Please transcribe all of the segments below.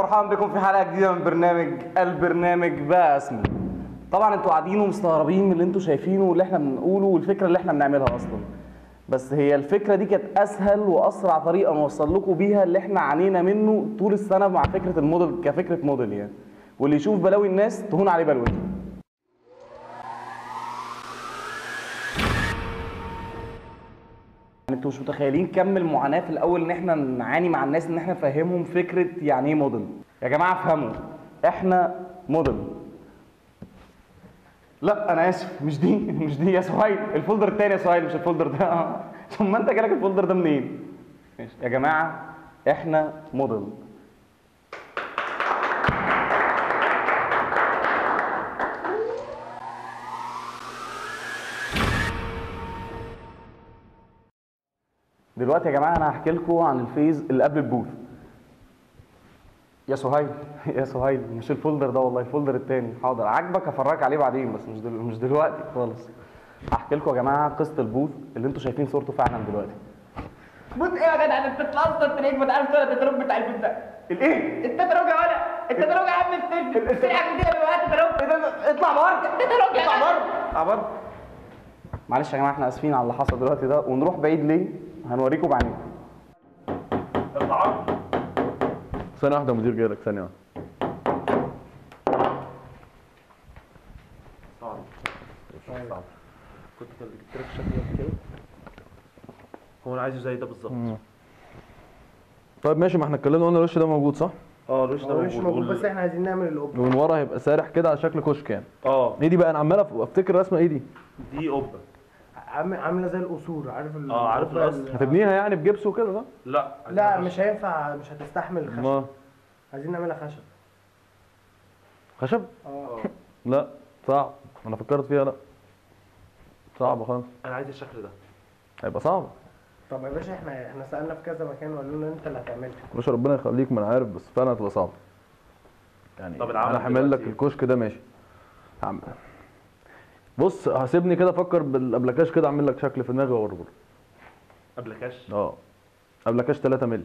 ومرحبا بكم في حلقه جديده من برنامج البرنامج بقى اسمه طبعا انتوا قاعدين ومستغربين من اللي انتوا شايفينه واللي احنا بنقوله والفكره اللي احنا بنعملها اصلا بس هي الفكره دي كانت اسهل واسرع طريقه نوصل لكم بيها اللي احنا عانينا منه طول السنه مع فكره الموديل كفكره موديل يعني واللي يشوف بلاوي الناس تهون عليه بلوته يعني انتوا مش متخيلين كم المعاناه في الاول ان احنا نعاني مع الناس ان احنا نفهمهم فكره يعني ايه موديل يا جماعه افهموا احنا موديل لا انا اسف مش دي مش دي يا سهيل الفولدر التاني يا سهيل مش الفولدر ده ثم انت جالك الفولدر ده منين ماشي يا جماعه احنا موديل دلوقتي يا جماعه انا هحكي لكم عن الفيز اللي قبل البوث يا سهيل يا سهيل مش الفولدر ده والله الفولدر التاني حاضر عاجبك افرجك عليه بعدين بس مش دل... مش دلوقتي خالص هحكي لكم يا جماعه قصه البوث اللي انتوا شايفين صورته فعلا دلوقتي بص ايه يا جدع انت اصلا تلاقيك ما تعرفش ولا التتروج بتاع البيت ده الايه التتروج يا ولا التتروج يا عم السجن السرعه دي بقى التتروج اطلع بره التتروج يا اطلع جدع بره اطلع بره معلش يا جماعه احنا اسفين على اللي حصل دلوقتي ده ونروح بعيد ليه هنوريكم بعدين ثانية واحدة مدير جايلك ثانية واحدة كنت جبت لك شكل كده هو انا عايزه زي ده بالظبط طيب ماشي ما احنا اتكلمنا قلنا الوش ده موجود صح؟ اه الوش ده هو مش موجود وال- بس احنا عايزين نعمل القبه ومن ورا هيبقى سارح كده على شكل كشك يعني اه ايه دي بقى انا عمال أف- افتكر رسمة ايه دي؟ دي قبه عام- عامله زي القصور عارف ال- اه، عارف القبة القصر. ال- هتبنيها يعني بجبس وكده صح؟ لا لا مش هينفع مش هتستحمل الخشب ما عايزين نعملها خشب خشب؟ اه لا صعب انا فكرت فيها لا صعب خالص انا عايز الشكل ده هيبقى صعب طب يا باشا احنا احنا سالنا في كذا مكان وقالوا لنا انت اللي هتعملها باشا ربنا يخليك ما انا عارف بس فعلا هتبقى صعبة يعني طب العمل انا حامل لك دلوقتي- الكشك ده ماشي هعمل بص هسيبني كده افكر بالابلكاش كده اعمل لك شكل في دماغي واوريه قبل كاش اه ابلكاش 3 مللي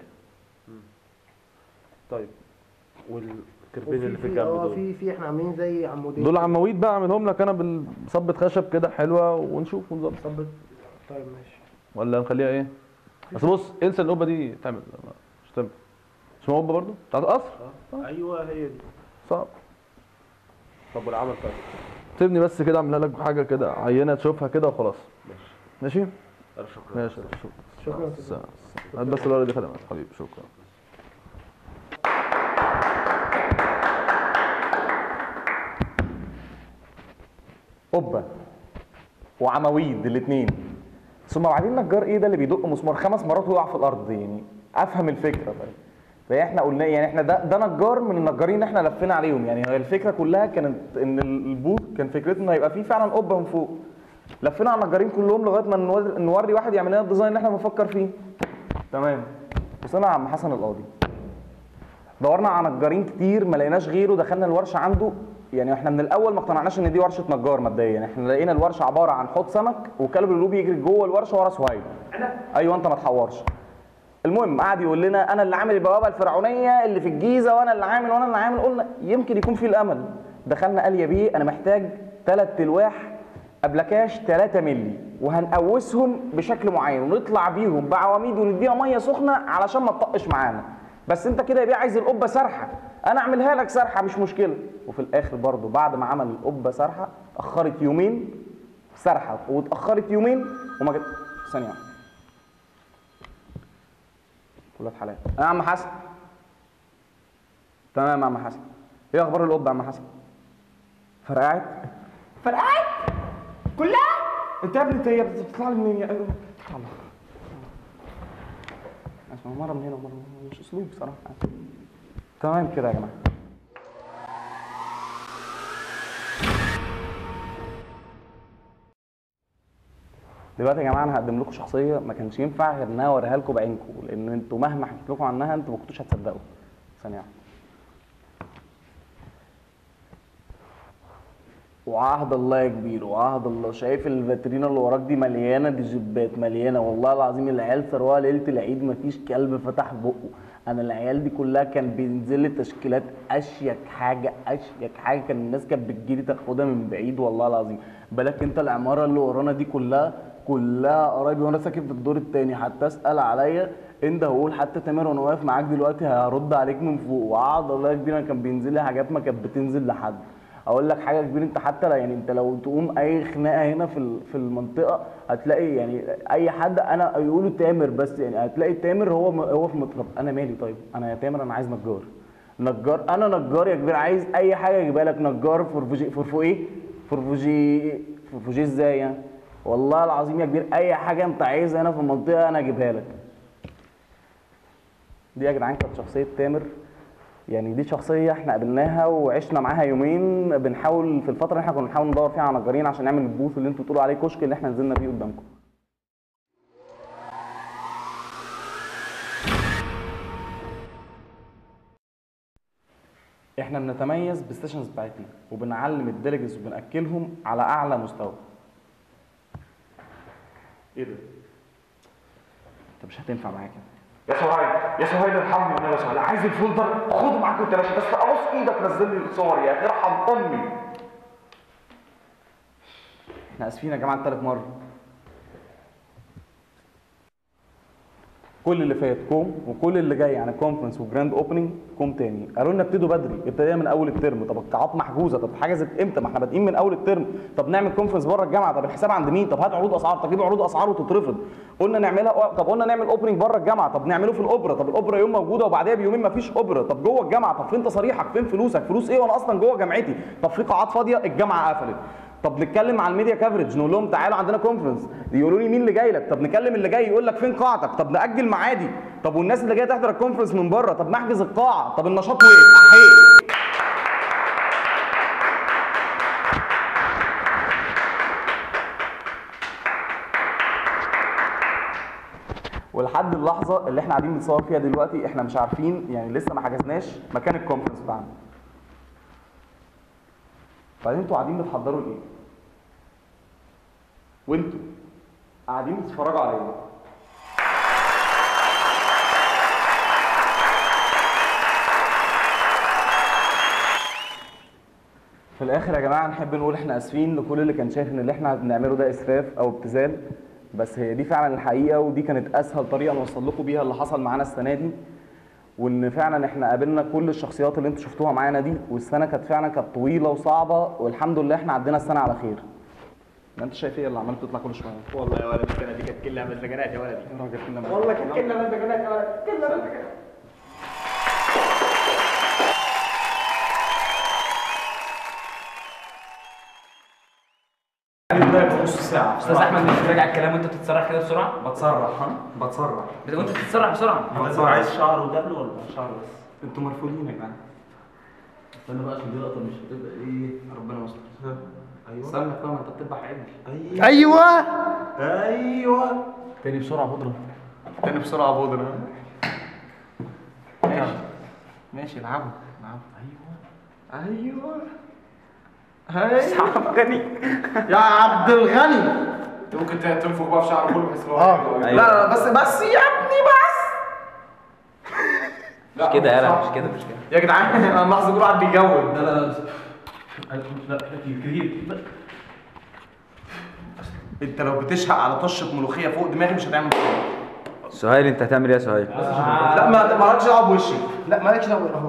طيب والكربين اللي في وفي الجنب اه دول في في احنا عاملين زي عمودين دول عواميد بقى اعملهم لك انا بالصبة خشب كده حلوه ونشوف ونظبط طب طيب ماشي ولا نخليها ايه بس بص انسى القبه دي تعمل مش تعمل اسمها قبه برضو بتاعت قصر اه ايوه هي دي صعب طب والعمل طيب سيبني بس كده اعملها لك حاجه كده عينه تشوفها كده وخلاص ماشي ماشي ألف شكرا ماشي شكرا شكرا شكرا هات بس الورقه دي خدمات حبيبي شكرا قبه وعواميد الاثنين ثم بعدين نجار ايه ده اللي بيدق مسمار خمس مرات ويقع في الارض يعني افهم الفكره طيب فاحنا قلنا يعني احنا ده ده نجار من النجارين اللي احنا لفينا عليهم يعني هي الفكره كلها كانت ان البوت كان فكرته انه هيبقى فيه فعلا قبه من فوق لفينا على النجارين كلهم لغايه ما نور- نوري واحد يعمل لنا الديزاين اللي احنا بنفكر فيه تمام وصلنا على عم حسن القاضي دورنا على نجارين كتير ما لقيناش غيره دخلنا الورشه عنده يعني احنا من الاول ما اقتنعناش ان دي ورشه نجار مبدئيا احنا لقينا الورشه عباره عن حوض سمك وكلب اللي بيجري جوه الورشه ورا سهيل ايوه انت ما تحورش المهم قعد يقول لنا انا اللي عامل البوابه الفرعونيه اللي في الجيزه وانا اللي عامل وانا اللي عامل قلنا يمكن يكون في الامل دخلنا قال يا بيه انا محتاج ثلاث الواح ابلكاش 3 مللي وهنقوسهم بشكل معين ونطلع بيهم بعواميد ونديها ميه سخنه علشان ما تطقش معانا بس انت كده يا بيه عايز القبه سرحه انا اعملها لك سرحه مش مشكله وفي الاخر برضه بعد ما عمل القبه سرحه اخرت يومين سرحه واتاخرت يومين وما جت ثانيه واحده ولاد حلال يا عم حسن تمام يا عم حسن ايه اخبار القبه يا عم حسن فرقعت فرقعت كلها انت يا ابني انت هي بتطلع لي منين يا ايوه بتطلع لي. اسمع مره من هنا ومره من هنا مش اسلوب بصراحه تمام كده يا جماعه دلوقتي يا جماعه انا هقدم لكم شخصيه ما كانش ينفع غير ان انا اوريها لكم بعينكم لان انتوا مهما حكيت لكم عنها انتوا ما كنتوش هتصدقوا ثانيه واحده وعهد الله يا كبير وعهد الله شايف الفاترينا اللي وراك دي مليانه دي جيبات مليانه والله العظيم العيال ثروها ليله العيد مفيش كلب فتح بقه انا العيال دي كلها كان بينزل لي تشكيلات اشيك حاجه اشيك حاجه كان الناس كانت بتجيلي تاخدها من بعيد والله العظيم بالك انت العماره اللي ورانا دي كلها كلها قرايبي وانا ساكن في الدور التاني حتى اسال عليا انت هقول حتى تامر وانا واقف معاك دلوقتي هرد عليك من فوق وعهد الله يا كبير انا كان بينزل لي حاجات ما كانت بتنزل لحد اقول لك حاجه كبيره انت حتى لا يعني انت لو تقوم اي خناقه هنا في ال- في المنطقه هتلاقي يعني اي حد انا يقولوا تامر بس يعني هتلاقي تامر هو م- هو في مطلب انا مالي طيب انا يا تامر انا عايز نجار نجار انا نجار يا كبير عايز اي حاجه اجيبها لك نجار فرفوجي فرفو ايه فرفوجي فرفوجي ازاي يعني والله العظيم يا كبير اي حاجه انت عايزها هنا في المنطقه انا اجيبها لك دي يا جدعان كانت شخصيه تامر يعني دي شخصيه احنا قابلناها وعشنا معاها يومين بنحاول في الفتره اللي احنا كنا بنحاول ندور فيها على نجارين عشان نعمل البوث اللي انتوا بتقولوا عليه كشك اللي احنا نزلنا فيه قدامكم احنا بنتميز بالسيشنز بتاعتنا وبنعلم الديليجز وبناكلهم على اعلى مستوى ايه ده انت مش هتنفع معايا كده يا سهيل يا سهيل ارحمني والله يا سهيل عايز الفولدر خده معاك وانت ماشي بس ابوس ايدك نزل لي الصور يا اخي ارحم امي احنا اسفين يا جماعه تالت مره كل اللي فات كوم وكل اللي جاي عن الكونفرنس وجراند اوبننج كوم تاني قالوا لنا ابتدوا بدري ابتدينا من اول الترم طب القاعات محجوزه طب حجزت امتى ما احنا بادئين من اول الترم طب نعمل كونفرنس بره الجامعه طب الحساب عند مين طب هات عروض اسعار طب جيب عروض اسعار وتترفض قلنا نعملها طب قلنا نعمل اوبننج بره الجامعه طب نعمله في الاوبرا طب الاوبرا يوم موجوده وبعديها بيومين ما فيش اوبرا طب جوه الجامعه طب فين تصاريحك فين فلوسك فلوس ايه وانا اصلا جوه جامعتي طب في قاعات فاضيه الجامعه قفلت طب نتكلم على الميديا كفرج نقول لهم تعالوا عندنا كونفرنس يقولوا لي مين اللي جاي لك طب نكلم اللي جاي يقول لك فين قاعتك طب ناجل معادي طب والناس اللي جايه تحضر الكونفرنس من بره طب نحجز القاعه طب النشاط وقف احيه ولحد اللحظه اللي احنا قاعدين بنصور فيها دلوقتي احنا مش عارفين يعني لسه ما حجزناش مكان الكونفرنس بتاعنا بعدين انتوا قاعدين بتحضروا لايه وانتوا قاعدين بتتفرجوا على ايه في الاخر يا جماعه نحب نقول احنا اسفين لكل اللي كان شايف ان اللي احنا بنعمله ده اسفاف او ابتذال بس هي دي فعلا الحقيقه ودي كانت اسهل طريقه نوصل لكم بيها اللي حصل معانا السنه دي وان فعلا احنا قابلنا كل الشخصيات اللي انتوا شفتوها معانا دي والسنه كانت فعلا كانت طويله وصعبه والحمد لله احنا عدينا السنه على خير ما انت شايف ايه اللي عمال تطلع كل شويه والله يا ولد السنه دي كانت كلها مزجنات يا ولدي يا راجل كنا والله كانت كلها مزجنات يا ولد كلها مزجنات نص ساعة استاذ احمد مش راجع الكلام وانت بتتسرح كده بسرعه بتصرح ها بتصرح وانت بتتسرح بسرعه لازم عايز شعر ودقن ولا شعر بس؟ انتوا مرفوضين يا جماعه استنى بقى عشان دي لقطه مش هتبقى ايه ربنا يستر ايوه استنى فاهم انت بتذبح عجل ايوه ايوه تاني بسرعه بودره تاني بسرعه بودرة ماشي ماشي العبوا العبوا ايوه ايوه اسحب غني يا عبد الغني ممكن تنفخ بقى في شعره كله بحيث ان هو اه. لا لا لا بس بس يا ابني بس لا كده يالا صعب. مش كده مش كده يا جدعان انا ملاحظ كل واحد بيجود لا لا لا لا كتير كتير انت لو بتشهق على طشه ملوخيه فوق دماغي مش هتعمل كده سهيل انت هتعمل ايه يا سهيل؟ لا ما مالكش دعوه بوشي لا مالكش دعوه اهو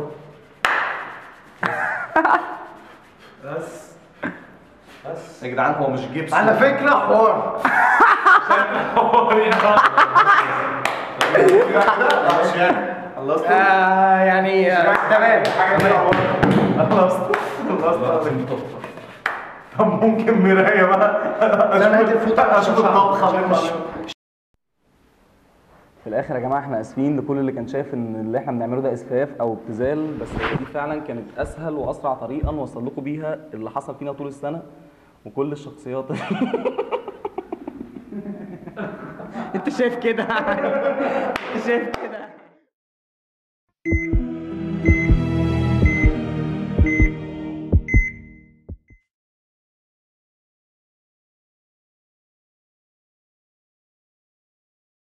بس بس يا جدعان هو مش جيبس على فكره حوار خلصت آه يعني آه، تمام خلصت خلصت طب ممكن مرايه بقى لا انا هدي الفوطه اشوف الطبخه مش- في الاخر يا جماعه احنا اسفين لكل اللي كان شايف ان اللي احنا بنعمله ده اسفاف او ابتذال بس هي دي فعلا كانت اسهل واسرع طريقه نوصل لكم بيها اللي حصل فينا طول السنه وكل الشخصيات انت شايف كده انت شايف كده